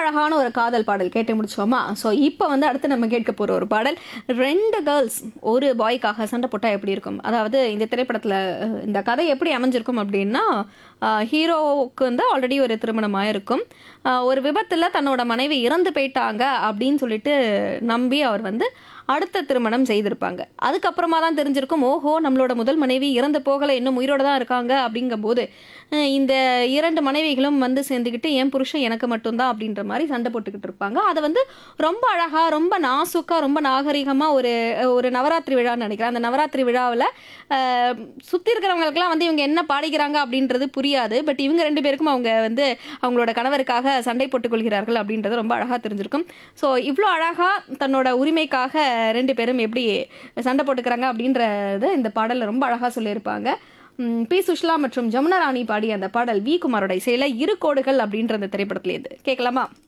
அழகான ஒரு காதல் பாடல் கேட்டு முடிச்சோமா ஸோ இப்போ வந்து அடுத்து நம்ம கேட்க போகிற ஒரு பாடல் ரெண்டு கேர்ள்ஸ் ஒரு பாய்க்காக சண்டை போட்டால் எப்படி இருக்கும் அதாவது இந்த திரைப்படத்தில் இந்த கதை எப்படி அமைஞ்சிருக்கும் அப்படின்னா ஹீரோவுக்கு வந்து ஆல்ரெடி ஒரு திருமணம் ஆயிருக்கும் ஆஹ் ஒரு விபத்தில் தன்னோட மனைவி இறந்து போயிட்டாங்க அப்படின்னு சொல்லிட்டு நம்பி அவர் வந்து அடுத்த திருமணம் செய்திருப்பாங்க அதுக்கப்புறமா தான் தெரிஞ்சிருக்கும் ஓஹோ நம்மளோட முதல் மனைவி இறந்து போகலை இன்னும் உயிரோட தான் இருக்காங்க அப்படிங்கும்போது அஹ் இந்த இரண்டு மனைவிகளும் வந்து சேர்ந்துக்கிட்டு என் புருஷன் எனக்கு மட்டும்தான் அப்படின்ற மாதிரி சண்டை போட்டுக்கிட்டு இருப்பாங்க அதை வந்து ரொம்ப அழகாக ரொம்ப நாசுக்காக ரொம்ப நாகரிகமாக ஒரு ஒரு நவராத்திரி விழான்னு நினைக்கிறேன் அந்த நவராத்திரி விழாவில் சுற்றி இருக்கிறவங்களுக்குலாம் வந்து இவங்க என்ன பாடிக்கிறாங்க அப்படின்றது புரியாது பட் இவங்க ரெண்டு பேருக்கும் அவங்க வந்து அவங்களோட கணவருக்காக சண்டை போட்டுக் கொள்கிறார்கள் அப்படின்றது ரொம்ப அழகாக தெரிஞ்சிருக்கும் ஸோ இவ்வளோ அழகாக தன்னோட உரிமைக்காக ரெண்டு பேரும் எப்படி சண்டை போட்டுக்கிறாங்க அப்படின்றத இந்த பாடலில் ரொம்ப அழகாக சொல்லியிருப்பாங்க ம், பி சுஷ்லா மற்றும் ஜமுனா ராணி பாடிய அந்த பாடல் வி குமாரோட இசையில் இரு கோடுகள் அப்படின்ற அந்த திரைப்படத்துலேருந்து கேட்கலாமா